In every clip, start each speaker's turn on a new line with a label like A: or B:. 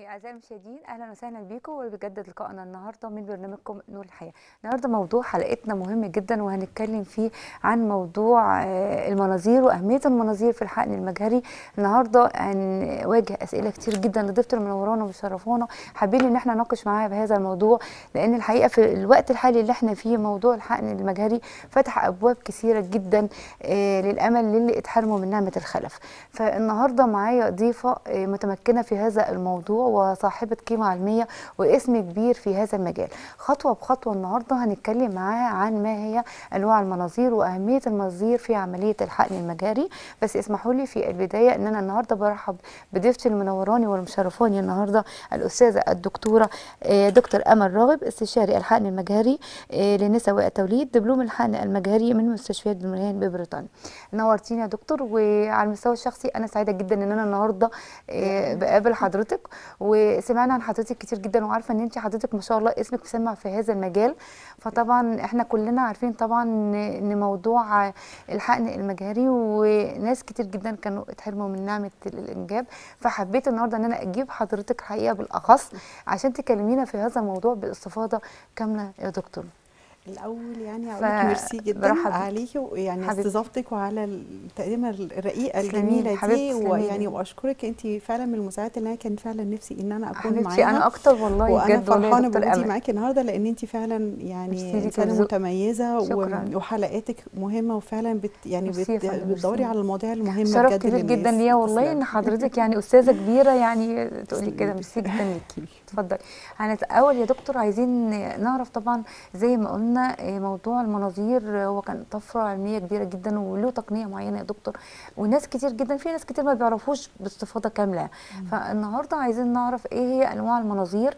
A: أعزائي المشاهدين أهلا وسهلا بيكم وبجدد لقائنا النهاردة من برنامجكم نور الحياة النهاردة موضوع حلقتنا مهم جدا وهنتكلم فيه عن موضوع آه، المناظير وأهمية المناظير في الحقن المجهري النهاردة هنواجه أسئلة كتير جدا لضيفة المنورانا ومشرفونا حابين إن احنا نناقش معاها بهذا الموضوع لأن الحقيقة في الوقت الحالي اللي احنا فيه موضوع الحقن المجهري فتح أبواب كثيرة جدا آه، للأمل للي اتحرموا من نعمة الخلف فالنهاردة معايا ضيفة آه، متمكنة في هذا الموضوع وصاحبة قيمة علمية واسم كبير في هذا المجال خطوة بخطوة النهاردة هنتكلم معاها عن ما هي أنواع المناظير وأهمية المناظير في عملية الحقن المجاري بس اسمحوا لي في البداية أن أنا النهاردة برحب بضيفتي المنوراني والمشرفاني النهاردة الأستاذة الدكتورة آه، دكتور أمل راغب استشاري الحقن المجهري آه، للنساء والتوليد دبلوم الحقن المجهري من مستشفيات المريان ببريطانيا نورتيني يا دكتور وعلى المستوى الشخصي أنا سعيدة جدا أن أنا النهاردة آه، بقابل حضرتك وسمعنا عن حضرتك كتير جدا وعارفه ان انت حضرتك ما شاء الله اسمك مسمع في هذا المجال فطبعا احنا كلنا عارفين طبعا ان إن موضوع الحقن المجهري وناس كتير جدا كانوا اتحرموا من نعمه الانجاب فحبيت النهارده ان انا اجيب حضرتك حقيقه بالاخص عشان تكلمينا في هذا الموضوع باستفاضه كامله يا دكتور
B: الاول يعني اقول
A: ف-
B: لك ميرسي جدا
A: برحب بيك.
B: عليكي ويعني
A: حبيبتي.
B: استضافتك وعلى التقديمه الرقيقه
A: تسلمي لي،
B: الجميله
A: حبيبتي،
B: دي
A: تسلمي
B: ويعني
A: لي.
B: واشكرك انت فعلا من المساعدات اللي انا كان فعلا نفسي ان انا اكون
A: حبيبتي
B: معاها
A: انا اكتر والله
B: وانا
A: بجد والله يا
B: فرحانه
A: دكتور
B: بوجودي
A: امل
B: معاكي النهارده لان انت فعلا
A: ميرسي
B: يعني
A: ليكي
B: انسانه
A: وذوق.
B: متميزه و-
A: شكراً.
B: وحلقاتك مهمه وفعلا بت يعني
A: ميرسي يا
B: بت
A: فندم،
B: بتدوري
A: ميرسي.
B: على المواضيع المهمه
A: شرف
B: بجد
A: كبير جدا
B: للناس.
A: ليا والله
B: تسلمي.
A: ان حضرتك يعني استاذه كبيره يعني تقولي كده
B: تسلمي.
A: ميرسي جدا ليكي اتفضلي هنتأول يا دكتور عايزين نعرف طبعا زي ما قلنا آه، موضوع المناظير آه، هو كان طفره علميه كبيره جدا وله تقنيه معينه يا دكتور وناس كتير جدا في ناس كتير ما بيعرفوش باستفاضه كامله فالنهارده عايزين نعرف ايه هي انواع المناظير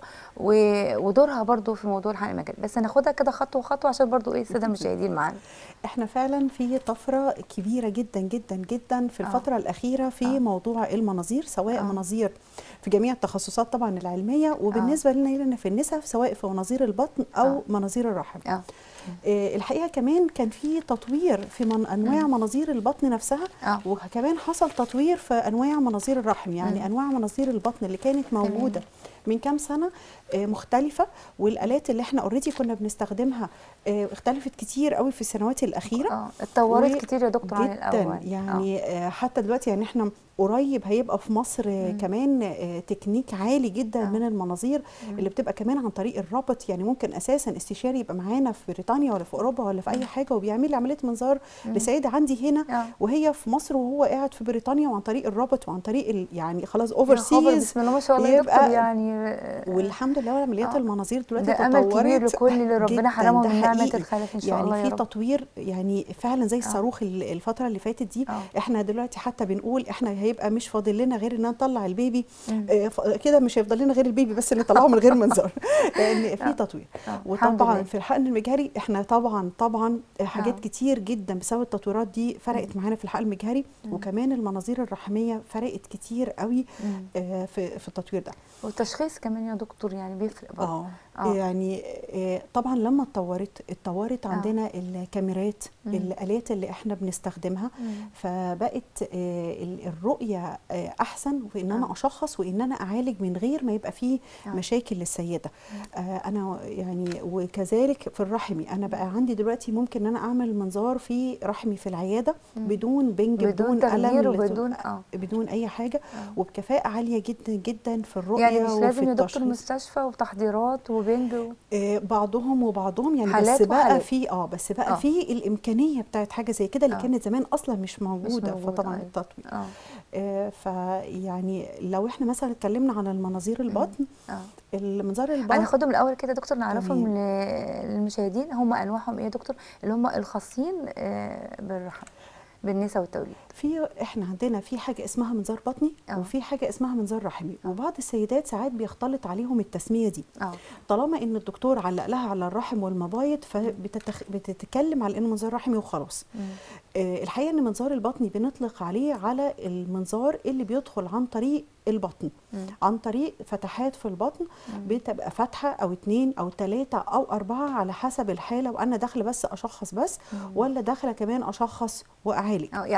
A: و- ودورها برضو في موضوع الحقن المجاري بس ناخدها كده خطوه خطوه عشان برضو ايه الساده المشاهدين معانا
B: احنا فعلا في طفره كبيره جدا جدا جدا في
A: آه.
B: الفتره الاخيره في
A: آه.
B: موضوع المناظير سواء
A: آه.
B: مناظير في جميع التخصصات طبعا العلميه وبالنسبه لنا هنا في النساء سواء في مناظير البطن او
A: آه.
B: مناظير الرحم
A: اه
B: آه، الحقيقه كمان كان في تطوير في من انواع مناظير البطن نفسها
A: اه
B: وكمان حصل تطوير في انواع مناظير الرحم يعني
A: مم.
B: انواع مناظير البطن اللي كانت موجوده من كام سنه آه، مختلفه والالات اللي احنا اوريدي كنا بنستخدمها آه، اختلفت كتير قوي في السنوات الاخيره
A: اه اتطورت
B: و-
A: كتير يا دكتور عن
B: جدا
A: الاول
B: يعني آه. حتى دلوقتي يعني احنا قريب هيبقى في مصر آه،
A: مم.
B: كمان آه، تكنيك عالي جدا
A: آه.
B: من المناظير
A: مم.
B: اللي بتبقى كمان عن طريق الرابط يعني ممكن اساسا استشاري يبقى معانا في بريطانيا ولا في اوروبا ولا في اي حاجه وبيعمل لي عمليه منظار
A: مم.
B: لسيده عندي هنا
A: اه
B: وهي في مصر وهو قاعد في بريطانيا وعن طريق الرابط وعن طريق ال- يعني خلاص
A: يا
B: اوفر
A: خبر
B: سيز
A: بسم الله ما شاء الله يا
B: يبقى
A: دكتور يعني آه،
B: والحمد لله عمليات
A: آه.
B: المناظير دلوقتي
A: ده امل كبير
B: تطورت
A: لكل اللي ربنا
B: جداً،
A: حرمهم
B: ده
A: من نعمه
B: حقيقي.
A: الخلف ان شاء
B: يعني
A: الله يا
B: في
A: رب
B: تطوير يعني فعلا زي الصاروخ ال- الفتره اللي فاتت دي
A: اه
B: احنا دلوقتي حتى بنقول احنا هيبقى مش فاضل لنا غير ان نطلع البيبي
A: مم.
B: آه، ف- كده مش هيفضل لنا غير البيبي بس اللي طلعه من غير منظار لان
A: آه.
B: في تطوير
A: آه، الحمد
B: وطبعا
A: لله.
B: في الحقن المجهري احنا طبعا طبعا آه، حاجات
A: آه.
B: كتير جدا بسبب التطويرات دي فرقت معانا في الحقن المجهري
A: مم.
B: وكمان المناظير الرحميه فرقت كتير قوي
A: مم.
B: آه، في في التطوير ده
A: والتشخيص كمان يا دكتور يعني بيفرق برضه
B: اه
A: آه.
B: يعني آه، طبعا لما اتطورت اتطورت
A: آه.
B: عندنا الكاميرات
A: مم.
B: الالات اللي احنا بنستخدمها
A: مم.
B: فبقت آه، ال- الرؤيه آه، احسن في ان انا
A: آه.
B: اشخص وان انا اعالج من غير ما يبقى فيه
A: آه.
B: مشاكل للسيده آه، انا يعني وكذلك في الرحمي انا بقى عندي دلوقتي ممكن ان انا اعمل منظار في رحمي في العياده
A: مم.
B: بدون بنج
A: بدون
B: بدون
A: تغيير
B: الم
A: وبدون اه
B: بدون اي حاجه
A: آه.
B: وبكفاءه عاليه جدا جدا في الرؤيه
A: يعني مش
B: وفي
A: لازم يا دكتور
B: التشخيص.
A: مستشفى وتحضيرات وبنج و...
B: آه، بعضهم وبعضهم يعني
A: حالات
B: بس بقى
A: وحالات.
B: في اه بس بقى
A: آه.
B: في الامكانيه بتاعت حاجه زي كده اللي
A: آه.
B: كانت زمان اصلا مش موجوده,
A: موجودة،
B: فطبعا
A: أيوة.
B: التطوير
A: اه
B: آه فيعني لو احنا مثلا اتكلمنا على المناظير البطن
A: اه
B: المنظار البطن
A: هناخدهم الاول كده يا دكتور نعرفهم
B: تمام.
A: ل- للمشاهدين هم انواعهم ايه يا دكتور اللي هم الخاصين آه، بالرحم بالنساء والتوليد
B: في احنا عندنا في حاجه اسمها منظار بطني
A: آه.
B: وفي حاجه اسمها منظار رحمي وبعض السيدات ساعات بيختلط عليهم التسميه دي
A: اه
B: طالما ان الدكتور علق لها على الرحم والمبايض فبتتكلم على انه منظار رحمي وخلاص
A: مم.
B: آه، الحقيقه ان منظار البطني بنطلق عليه على المنظار اللي بيدخل عن طريق البطن
A: مم.
B: عن طريق فتحات في البطن
A: مم.
B: بتبقى فتحه او اتنين او تلاته او اربعه على حسب الحاله وانا داخله بس اشخص بس
A: مم.
B: ولا داخله كمان اشخص واعالج
A: اه يعني المنظار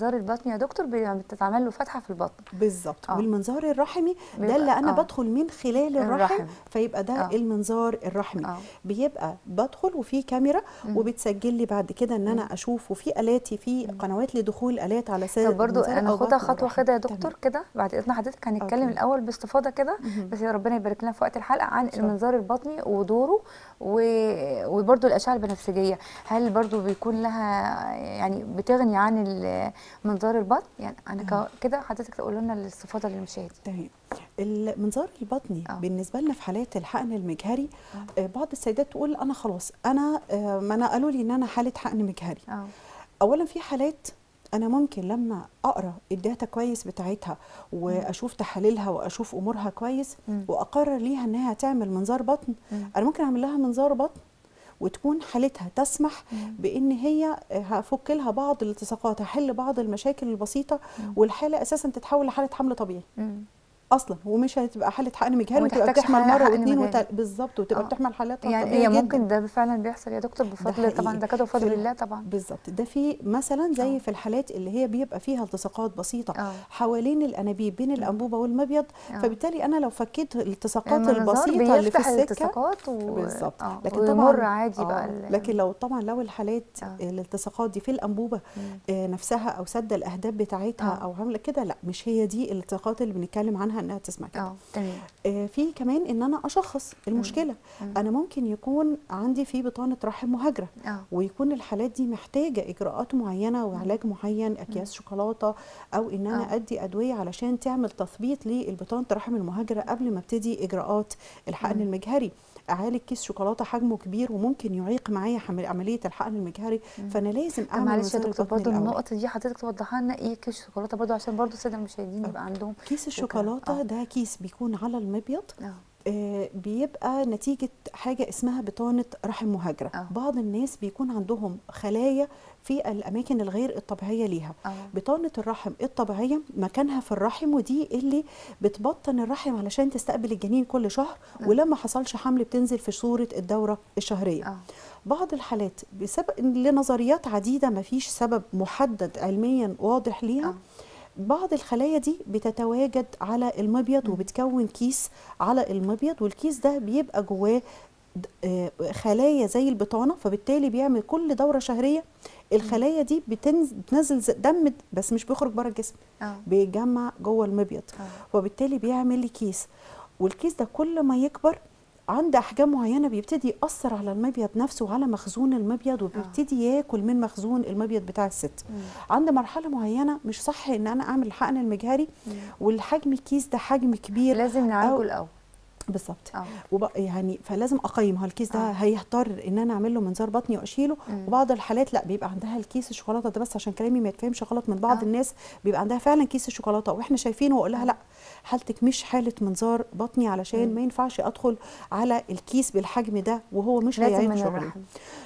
A: المنظار البطني يا دكتور بي- بتتعمل له فتحه في البطن
B: بالظبط
A: آه.
B: والمنظار الرحمي ده
A: بيبقى-
B: اللي انا
A: آه.
B: بدخل من خلال الرحم
A: الرحم.
B: فيبقى ده
A: آه.
B: المنظار الرحمي
A: اه
B: بيبقى بدخل وفي كاميرا
A: مم.
B: وبتسجل لي بعد كده ان انا اشوف وفي الاتي في قنوات لدخول الات على سائر
A: طب برضو
B: المنظار
A: انا
B: أو
A: هاخدها
B: بطن
A: خطوه
B: الرحم.
A: كده يا
B: تمام.
A: دكتور كده بعد اذن حضرتك هنتكلم
B: أوكي.
A: الاول باستفاضه كده
B: مهم.
A: بس يا ربنا يبارك لنا في وقت الحلقه عن
B: اتفضل.
A: المنظار البطني ودوره و... وبرضو الاشعه البنفسجيه هل برضو بيكون لها يعني بتغني عن ال- منظار البطن يعني انا ك- كده حضرتك تقول لنا الاستفاضه للمشاهدين
B: تمام المنظار البطني
A: آه.
B: بالنسبه لنا في حالات الحقن المجهري آه، بعض السيدات تقول انا خلاص انا آه، ما انا قالوا لي ان انا حاله حقن مجهري
A: اه
B: اولا في حالات انا ممكن لما اقرا الداتا كويس بتاعتها واشوف تحاليلها واشوف امورها كويس
A: مم.
B: واقرر ليها انها تعمل منظار بطن
A: مم.
B: انا ممكن اعمل لها منظار بطن وتكون حالتها تسمح
A: مم.
B: بان هي هفك لها بعض الالتصاقات هحل بعض المشاكل البسيطه
A: مم.
B: والحاله اساسا تتحول لحاله حمل طبيعي
A: مم.
B: اصلا ومش هتبقى حاله حقن مجهري
A: وما
B: وتبقى
A: تحتاجش
B: بتحمل
A: حقن-
B: مره
A: حقن
B: واثنين
A: مجهري.
B: وتل... بالظبط وتبقى
A: آه.
B: بتحمل حالاتها
A: يعني
B: طبيعية
A: هي
B: جداً.
A: ممكن ده فعلا بيحصل يا دكتور بفضل طبعا
B: حقيقي.
A: ده كده بفضل
B: في ال-
A: الله طبعا
B: بالظبط ده في مثلا زي
A: آه.
B: في الحالات اللي هي بيبقى فيها التصاقات بسيطه
A: اه
B: حوالين الانابيب بين الانبوبه والمبيض
A: آه.
B: فبالتالي انا لو فكيت الالتصاقات
A: المنظار
B: البسيطه اللي في
A: بيفتح
B: السكه
A: الالتصاقات و...
B: بالظبط
A: آه.
B: لكن
A: ويمر
B: طبعا
A: عادي بقى
B: آه.
A: ال-
B: لكن لو طبعا لو الحالات
A: آه.
B: الالتصاقات دي في الانبوبه
A: مم.
B: آه، نفسها او سد الاهداب بتاعتها
A: آه.
B: او عامله كده لا مش هي دي الالتصاقات اللي بنتكلم عنها انها تسمع كده
A: اه تمام
B: آه، في كمان ان انا اشخص المشكله
A: مم.
B: انا ممكن يكون عندي في بطانه رحم مهاجره
A: اه
B: ويكون الحالات دي محتاجه اجراءات معينه وعلاج معين اكياس شوكولاته او ان انا
A: آه.
B: ادي ادويه علشان تعمل تثبيط للبطانه الرحم المهاجره قبل ما ابتدي اجراءات الحقن
A: مم.
B: المجهري اعالج كيس شوكولاته حجمه كبير وممكن يعيق معايا حمل- عمليه الحقن المجهري
A: مم.
B: فانا لازم
A: طب
B: اعمل
A: معلش يا
B: منظار
A: دكتور
B: البطن
A: برضه
B: الأول.
A: النقطة دي حضرتك توضحها لنا ايه كيس الشوكولاتة برضه عشان برضه السادة المشاهدين
B: آه.
A: يبقى عندهم
B: كيس الشوكولاته
A: آه.
B: ده كيس بيكون على المبيض
A: اه
B: آه، بيبقى نتيجة حاجة اسمها بطانة رحم مهاجرة
A: آه.
B: بعض الناس بيكون عندهم خلايا في الأماكن الغير الطبيعية ليها
A: اه
B: بطانة الرحم الطبيعية مكانها في الرحم ودي اللي بتبطن الرحم علشان تستقبل الجنين كل شهر
A: آه.
B: ولما حصلش حمل بتنزل في صورة الدورة الشهرية
A: اه
B: بعض الحالات بسبب لنظريات عديدة مفيش سبب محدد علميا واضح ليها
A: اه
B: بعض الخلايا دي بتتواجد على المبيض
A: مم.
B: وبتكون كيس على المبيض والكيس ده بيبقى جواه د- آه، خلايا زي البطانه فبالتالي بيعمل كل دوره شهريه الخلايا دي بتنز- بتنزل ز- دم بس مش بيخرج بره الجسم
A: اه
B: بيتجمع جوه المبيض
A: اه
B: وبالتالي بيعمل لي كيس والكيس ده كل ما يكبر عند احجام معينه بيبتدي ياثر على المبيض نفسه وعلى مخزون المبيض وبيبتدي ياكل من مخزون المبيض بتاع الست
A: مم.
B: عند مرحله معينه مش صح ان انا اعمل الحقن المجهري
A: مم.
B: والحجم الكيس ده حجم كبير
A: لازم نعالجه
B: أو-
A: الاول
B: بالظبط
A: اه
B: وبق يعني فلازم اقيم هل الكيس ده
A: آه.
B: هيضطر ان انا اعمل له منظار بطني واشيله
A: مم.
B: وبعض الحالات لا بيبقى عندها الكيس الشوكولاته ده بس عشان كلامي ما يتفهمش غلط من بعض
A: آه.
B: الناس بيبقى عندها فعلا كيس الشوكولاته واحنا شايفينه واقول لها
A: آه.
B: لا حالتك مش حاله منظار بطني علشان
A: مم.
B: ما ينفعش ادخل على الكيس بالحجم ده وهو مش
A: لازم
B: هيعيق
A: من
B: شغلي
A: الرحم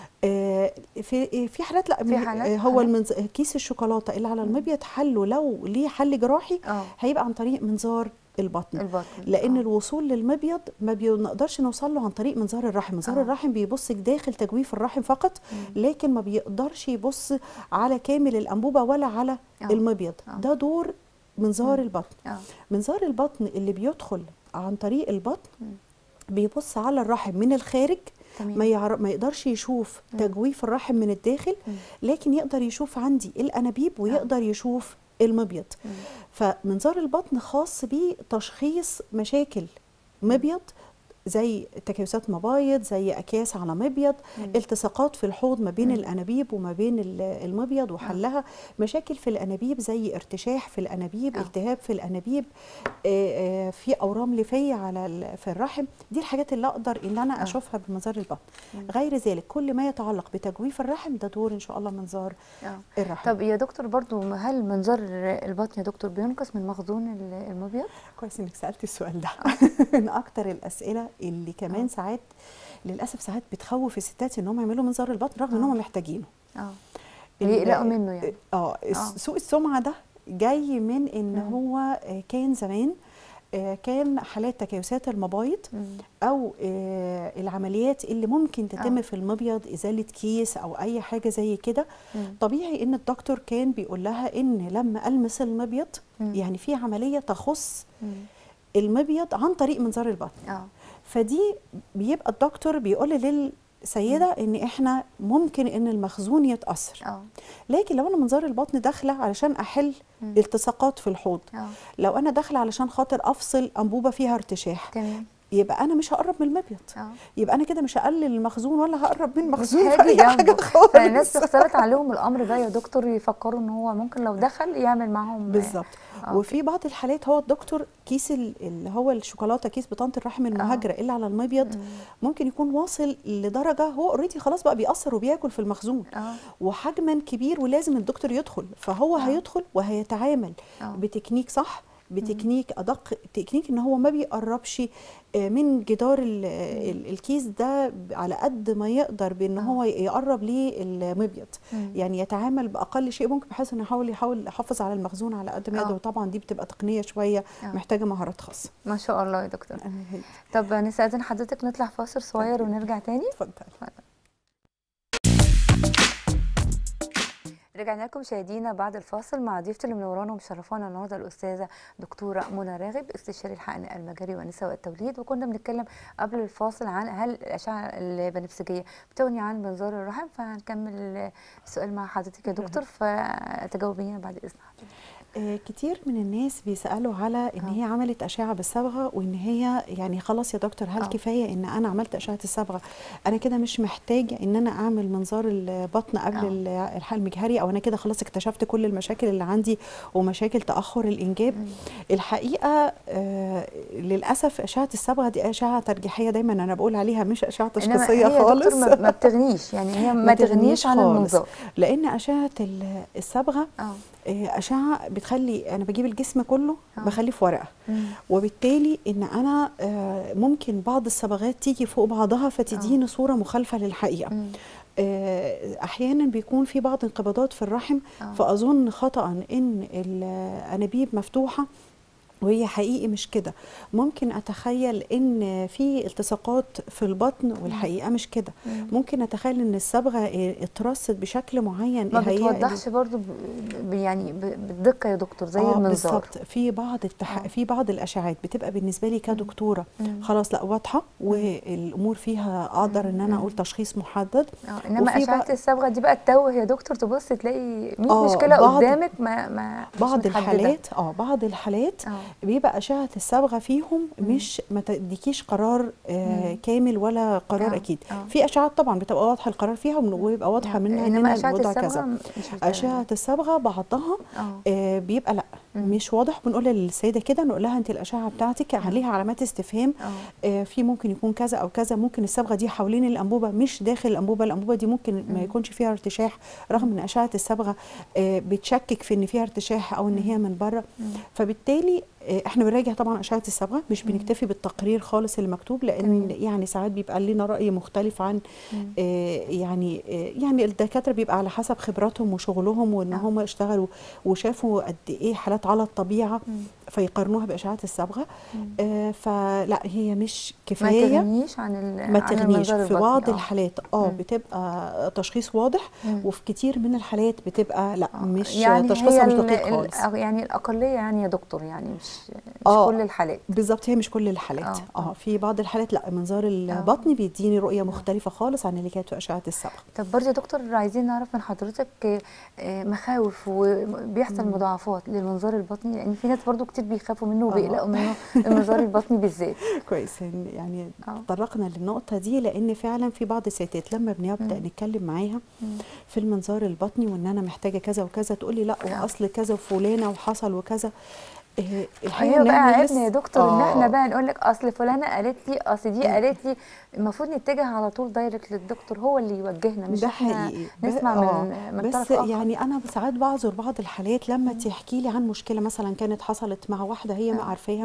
B: آه، في في حالات لا
A: في
B: من-
A: حالات
B: آه، هو
A: حالات.
B: المنز... كيس الشوكولاته اللي على المبيض حله لو ليه حل جراحي
A: اه
B: هيبقى عن طريق منظار البطن
A: البطن
B: لان
A: آه.
B: الوصول للمبيض ما بنقدرش نوصل له عن طريق منظار الرحم منظار
A: آه.
B: الرحم بيبص داخل تجويف الرحم فقط
A: مم.
B: لكن ما بيقدرش يبص على كامل الانبوبه ولا على
A: آه.
B: المبيض
A: آه.
B: ده دور منظار
A: مم.
B: البطن
A: اه
B: منظار البطن اللي بيدخل عن طريق البطن
A: مم.
B: بيبص على الرحم من الخارج
A: تمام
B: ما يعر... ما يقدرش يشوف
A: مم.
B: تجويف الرحم من الداخل
A: مم.
B: لكن يقدر يشوف عندي الانابيب ويقدر يشوف المبيض
A: مم.
B: فمنظار البطن خاص بتشخيص مشاكل مبيض زي تكيسات مبايض زي اكياس على مبيض
A: مم.
B: التصاقات في الحوض ما بين
A: مم.
B: الانابيب وما بين ال- المبيض وحلها مشاكل في الانابيب زي ارتشاح في الانابيب
A: آه.
B: التهاب في الانابيب آه، آه، في اورام ليفيه على ال- في الرحم دي الحاجات اللي اقدر ان انا
A: آه.
B: اشوفها بمنظار البطن
A: مم.
B: غير ذلك كل ما يتعلق بتجويف الرحم ده دور ان شاء الله منظار
A: اه
B: الرحم
A: طب يا دكتور برضو هل منظار البطن يا دكتور بينقص من مخزون ال- المبيض؟
B: كويس انك سالتي السؤال ده من اكتر الاسئله اللي كمان
A: آه.
B: ساعات للاسف ساعات بتخوف الستات ان هم يعملوا منظار البطن رغم ان
A: آه.
B: هم محتاجينه
A: اه
B: ال-
A: بيقلقوا منه يعني
B: اه
A: آه.
B: سوء السمعه ده جاي من ان
A: مم.
B: هو آه، كان زمان آه، كان حالات تكيسات المبايض
A: مم.
B: او آه، العمليات اللي ممكن تتم
A: آه.
B: في المبيض ازاله كيس او اي حاجه زي كده
A: مم.
B: طبيعي ان الدكتور كان بيقول لها ان لما المس المبيض
A: مم.
B: يعني في عمليه تخص
A: مم.
B: المبيض عن طريق منظار البطن
A: اه
B: فدي بيبقى الدكتور بيقول للسيده ان احنا ممكن ان المخزون يتاثر
A: اه
B: لكن لو انا منظار البطن داخله علشان احل
A: مم.
B: التصاقات في الحوض
A: اه
B: لو انا داخله علشان خاطر افصل انبوبه فيها ارتشاح
A: تمام
B: يبقى انا مش هقرب من المبيض
A: اه
B: يبقى انا كده مش هقلل المخزون ولا هقرب من
A: مش
B: مخزون في
A: هاجي
B: اي حاجه
A: جنبه
B: خالص
A: فالناس اختلط عليهم الامر ده يا دكتور يفكروا ان هو ممكن لو دخل يعمل معاهم
B: بالظبط
A: آه.
B: وفي بعض الحالات هو الدكتور كيس ال- اللي هو الشوكولاته كيس بطانه الرحم المهاجره اللي على المبيض
A: مم.
B: ممكن يكون واصل لدرجه هو اوريدي خلاص بقى بيأثر وبياكل في المخزون
A: اه
B: وحجما كبير ولازم الدكتور يدخل فهو
A: آه.
B: هيدخل وهيتعامل
A: اه
B: بتكنيك صح بتكنيك ادق تكنيك ان هو ما بيقربش آه، من جدار ال- ال- الكيس ده على قد ما يقدر بان
A: آه.
B: هو يقرب للمبيض
A: مم.
B: يعني يتعامل باقل شيء ممكن بحيث انه يحاول يحاول يحافظ على المخزون على قد ما
A: آه.
B: يقدر طبعا دي بتبقى تقنيه شويه
A: آه.
B: محتاجه مهارات خاصه
A: ما شاء الله يا دكتور طب نستأذن حضرتك نطلع فاصل صغير ونرجع تاني
B: اتفضل
A: رجعنا لكم مشاهدينا بعد الفاصل مع ضيفتي اللي منورانا ومشرفانا النهارده الاستاذه دكتوره منى راغب استشاري الحقن المجاري والنساء والتوليد وكنا بنتكلم قبل الفاصل عن هل الاشعه البنفسجيه بتغني عن منظار الرحم فهنكمل السؤال مع حضرتك يا دكتور فتجاوبينا بعد اذن حضرتك
B: آه، كتير من الناس بيسالوا على ان
A: آه.
B: هي عملت اشعه بالصبغه وان هي يعني خلاص يا دكتور هل
A: آه.
B: كفايه ان انا عملت اشعه الصبغه انا كده مش محتاجه ان انا اعمل منظار البطن قبل
A: آه.
B: ال- الحقن المجهري او انا كده خلاص اكتشفت كل المشاكل اللي عندي ومشاكل تاخر الانجاب
A: مم.
B: الحقيقه آه للاسف اشعه الصبغه دي اشعه ترجيحيه دايما انا بقول عليها مش اشعه
A: انما
B: تشخيصيه
A: هي يا
B: خالص
A: دكتور ما- ما بتغنيش يعني هي ما تغنيش عن
B: خالص.
A: المنظار
B: لان اشعه ال- الصبغه
A: اه
B: آه، اشعه بتخلي انا بجيب الجسم كله
A: آه.
B: بخليه في ورقه
A: مم.
B: وبالتالي ان انا آه، ممكن بعض الصبغات تيجي فوق بعضها فتديني صوره مخالفه للحقيقه
A: مم.
B: آه، احيانا بيكون في بعض انقباضات في الرحم
A: آه.
B: فاظن خطا ان الانابيب مفتوحه وهي حقيقي مش كده ممكن اتخيل ان في التصاقات في البطن والحقيقه مش كده
A: مم.
B: ممكن اتخيل ان الصبغه آه، اترصت بشكل معين
A: ما
B: هي-
A: بتوضحش برضو ب... ب- يعني ب... بالدقه يا دكتور زي
B: آه
A: المنظار
B: بالظبط في بعض التح...
A: آه.
B: في بعض الاشعاعات بتبقى بالنسبه لي كدكتوره
A: مم.
B: خلاص لا واضحه والامور فيها اقدر ان انا اقول تشخيص محدد
A: اه انما
B: وفي
A: اشعه
B: بقى-
A: الصبغه دي بقى تتوه يا دكتور تبص تلاقي 100
B: آه،
A: مشكله
B: بعض-
A: قدامك ما ما مش
B: بعض
A: متحددة.
B: الحالات اه بعض الحالات
A: اه
B: بيبقى اشعه الصبغه فيهم
A: مم.
B: مش ما تديكيش قرار آه
A: مم.
B: كامل ولا قرار
A: آه،
B: اكيد
A: آه.
B: في اشعات طبعا بتبقى واضحه القرار فيها ويبقى واضحه منها ان
A: انما
B: أنا
A: اشعه
B: الوضع
A: الصبغه
B: كذا
A: مش بت-
B: اشعه الصبغه بعضها
A: اه
B: آه بيبقى لا
A: مم.
B: مش واضح بنقول للسيده كده نقول لها انت الاشعه بتاعتك عليها علامات استفهام
A: اه
B: آه، في ممكن يكون كذا او كذا ممكن الصبغه دي حوالين الانبوبه مش داخل الانبوبه الانبوبه دي ممكن ما
A: مم.
B: يكونش فيها ارتشاح رغم ان اشعه الصبغه آه، بتشكك في ان فيها ارتشاح او ان هي من بره
A: مم.
B: فبالتالي آه، احنا بنراجع طبعا اشعه الصبغه مش
A: مم.
B: بنكتفي بالتقرير خالص اللي مكتوب لان
A: تمام.
B: يعني ساعات بيبقى لنا راي مختلف عن
A: مم.
B: آه، يعني آه، يعني الدكاتره بيبقى على حسب خبراتهم وشغلهم وان
A: آه.
B: هم اشتغلوا وشافوا قد ايه حالات على الطبيعه
A: مم.
B: فيقارنوها باشعه الصبغه
A: مم.
B: آه، فلا هي مش
A: ما
B: كفايه
A: تغنيش عن ال...
B: ما
A: عن
B: تغنيش
A: المنظار
B: في
A: البطني.
B: بعض
A: آه.
B: الحالات اه
A: مم.
B: بتبقى تشخيص واضح
A: مم.
B: وفي كتير من الحالات بتبقى لا
A: آه.
B: مش
A: يعني
B: تشخيصها
A: هي
B: مش
A: ال-
B: دقيق
A: ال-
B: خالص
A: آه، يعني الاقليه يعني يا دكتور يعني مش مش
B: آه.
A: كل الحالات
B: بالظبط هي مش كل الحالات
A: آه،
B: اه,
A: آه.
B: في بعض الحالات لا منظار البطني بيديني رؤيه مختلفه خالص عن اللي كانت في اشعه الصبغه
A: طب برضه يا دكتور عايزين نعرف من حضرتك آه، آه، مخاوف وبيحصل
B: مم.
A: مضاعفات للمنظار البطني لان في ناس برضه كتير بيخافوا منه
B: آه.
A: وبيقلقوا منه المنظار البطني بالذات
B: كويس إن- يعني
A: اه
B: تطرقنا للنقطه دي لان فعلا في بعض الستات لما بنبدا
A: مم.
B: نتكلم معاها
A: مم.
B: في المنظار البطني وان انا محتاجه كذا وكذا تقول لي لا
A: آه.
B: واصل كذا وفلانه وحصل وكذا آه، الحقيقه
A: هي
B: إن
A: بقى
B: إحنا
A: عيبنا
B: لسه-
A: يا دكتور ان احنا
B: آه.
A: بقى نقول لك اصل فلانه قالت لي اصل دي
B: مم.
A: قالت لي المفروض نتجه على طول دايركت للدكتور هو اللي يوجهنا مش
B: ده
A: احنا
B: حقيقي ب-
A: نسمع
B: آه،
A: من من
B: بس
A: طرف اخر
B: يعني انا ساعات بعذر بعض الحالات لما
A: مم.
B: تحكي لي عن مشكله مثلا كانت حصلت مع واحده هي ما
A: آه.
B: عارفاها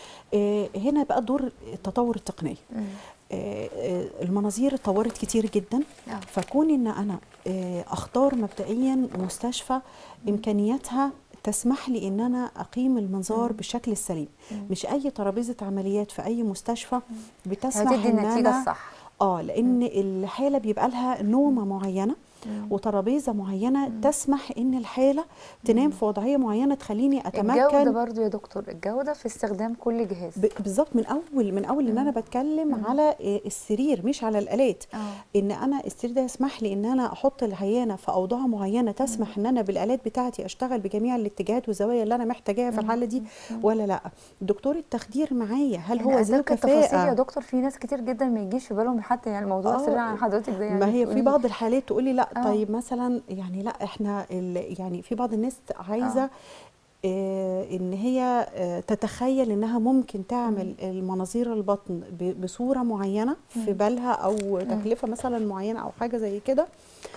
B: آه، هنا بقى دور التطور التقني
A: مم.
B: آه، آه، المناظير اتطورت كتير جدا
A: آه.
B: فكون ان انا آه، اختار مبدئيا مستشفى امكانياتها تسمح لي ان انا اقيم المنظار
A: مم.
B: بالشكل السليم
A: مم.
B: مش اي ترابيزه عمليات في اي مستشفى بتسمح
A: هتدي
B: ان
A: النتيجه
B: انا
A: الصح
B: اه لان الحاله بيبقى لها نومه معينه
A: مم.
B: وترابيزه معينه
A: مم.
B: تسمح ان الحاله تنام
A: مم.
B: في وضعيه معينه تخليني
A: الجوده
B: اتمكن
A: برضو يا دكتور الجوده في استخدام كل جهاز
B: ب- بالظبط من اول من اول ان انا
A: مم.
B: بتكلم
A: مم.
B: على آه، السرير مش على الالات
A: اه
B: ان انا السرير ده يسمح لي ان انا احط العيانه في اوضاع معينه تسمح ان انا بالالات بتاعتي اشتغل بجميع الاتجاهات والزوايا اللي انا محتاجاها في
A: مم.
B: الحاله دي
A: مم.
B: ولا لا دكتور التخدير معايا هل
A: يعني
B: هو ذو
A: أذاك التفاصيل يا
B: كفاءه
A: دكتور في ناس كتير جدا ما يجيش في بالهم حتى يعني الموضوع
B: آه،
A: السرير عن حضرتك ده يعني
B: ما هي في
A: بتقولي-
B: بعض الحالات تقولي لا
A: آه.
B: طيب مثلا يعني لا احنا ال- يعني في بعض الناس عايزه آه ان هي آه تتخيل انها ممكن تعمل المناظير البطن ب- بصوره معينه في
A: مم.
B: بالها او تكلفه مثلا معينه او حاجه زي كده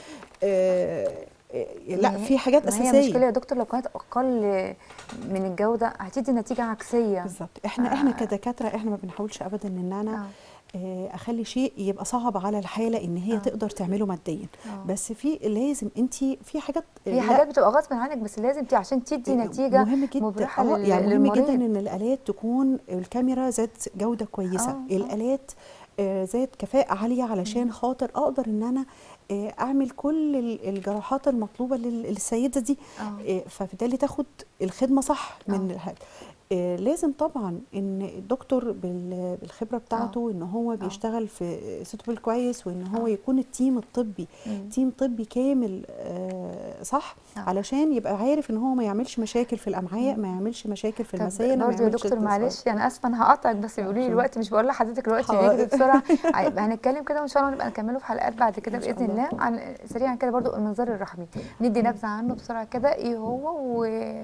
B: آه آه، لا
A: ما هي-
B: في حاجات
A: ما هي مشكله
B: اساسيه
A: يا دكتور لو كانت اقل من الجوده هتدي نتيجه عكسيه
B: بالظبط احنا
A: آه.
B: احنا كدكاتره احنا ما بنحاولش ابدا ان انا
A: اه
B: آه، اخلي شيء يبقى صعب على الحاله ان هي
A: آه.
B: تقدر تعمله ماديا
A: آه.
B: بس في لازم انت في حاجات
A: هي
B: لا،
A: حاجات بتبقى غصب عنك بس لازم ت- عشان تدي نتيجه
B: مهم جدا
A: مبرحه
B: آه،
A: لل-
B: يعني مهم
A: للمريض.
B: جدا ان الالات تكون الكاميرا ذات جوده كويسه
A: آه، آه.
B: الالات آه، ذات كفاءه عاليه علشان خاطر اقدر ان انا آه، اعمل كل ال- الجراحات المطلوبه لل- للسيده دي
A: اه
B: آه، فبالتالي تاخد الخدمه صح من
A: آه.
B: الحاجة. آه، لازم طبعا ان الدكتور بال- بالخبره بتاعته ان هو بيشتغل في سيتوبل كويس وان هو
A: آه.
B: يكون التيم الطبي
A: مم.
B: تيم طبي كامل آه، صح
A: آه.
B: علشان يبقى عارف ان هو ما يعملش مشاكل في الامعاء ما يعملش مشاكل في
A: طب
B: المثانه ما
A: برضه يا
B: يعملش
A: دكتور
B: اتصال.
A: معلش يعني اسفه انا هقطعك بس بيقولوا لي
B: اتفضل.
A: الوقت مش بقول لحضرتك الوقت
B: حاضر.
A: بيجري بسرعه هيبقى هنتكلم كده وان شاء الله نبقى نكمله في حلقات بعد كده
B: إن شاء
A: باذن
B: الله.
A: الله عن سريعا كده برضه المنظار الرحمي ندي نبذه عنه بسرعه كده ايه هو و...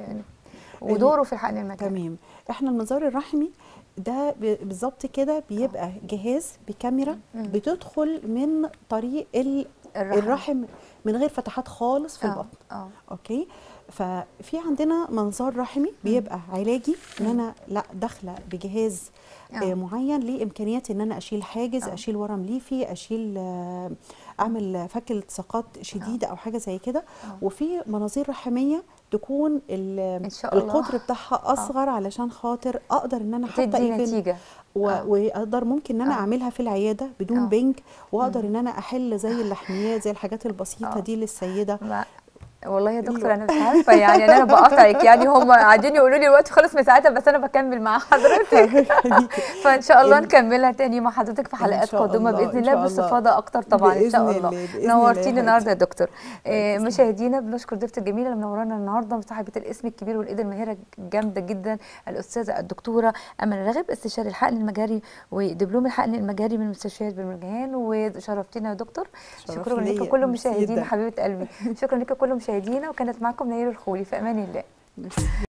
A: ودوره في الحقن المكاني
B: تمام احنا المنظار الرحمي ده ب- بالظبط كده بيبقى جهاز بكاميرا
A: مم.
B: بتدخل من طريق ال-
A: الرحم,
B: الرحم من غير فتحات خالص في
A: آه،
B: البطن
A: اه
B: اوكي ففي عندنا منظار رحمي بيبقى علاجي ان انا لا داخله بجهاز
A: آه.
B: آه. معين ليه امكانيات ان انا اشيل حاجز
A: آه.
B: اشيل ورم ليفي اشيل آه، اعمل فك التصاقات شديده او حاجه زي كده
A: آه.
B: وفي مناظير رحميه تكون ال-
A: إن شاء الله.
B: القطر بتاعها اصغر علشان خاطر اقدر ان انا حتى
A: تدي
B: even
A: نتيجه
B: و-
A: آه.
B: واقدر ممكن ان انا
A: آه.
B: اعملها في العياده بدون
A: آه.
B: بنج واقدر
A: مم.
B: ان انا احل زي اللحميات زي الحاجات البسيطه
A: آه.
B: دي للسيده
A: ما والله يا دكتور
B: اللي-
A: انا مش عارفه يعني انا بقاطعك يعني هم قاعدين يقولوا لي الوقت خلص من ساعتها بس انا بكمل مع حضرتك فان شاء الله
B: ال-
A: نكملها تاني مع حضرتك في حلقات
B: شاء
A: قادمه
B: الله،
A: باذن
B: إن
A: الله
B: شاء الله.
A: باستفاضه اكتر طبعا ان شاء
B: بإذن
A: الله
B: الله، بإذن الله
A: نورتيني
B: يا
A: النهارده يا
B: حبيبتي.
A: دكتور آه،
B: تسلمي.
A: مشاهدينا بنشكر ضيفتي الجميله اللي منورانا النهارده صاحبه الاسم الكبير والايد الماهره جامده جدا الاستاذه الدكتوره امل رغب استشاري الحقن المجاري ودبلوم الحقن المجاري من مستشفيات بالمرجان وشرفتينا يا دكتور
B: شرف
A: شكرا لكم
B: ليا،
A: كل
B: ميرسي
A: مشاهدينا
B: جداً.
A: حبيبه قلبي شكرا لكم كل مشاهدينا وكانت معكم نير الخولي في امان الله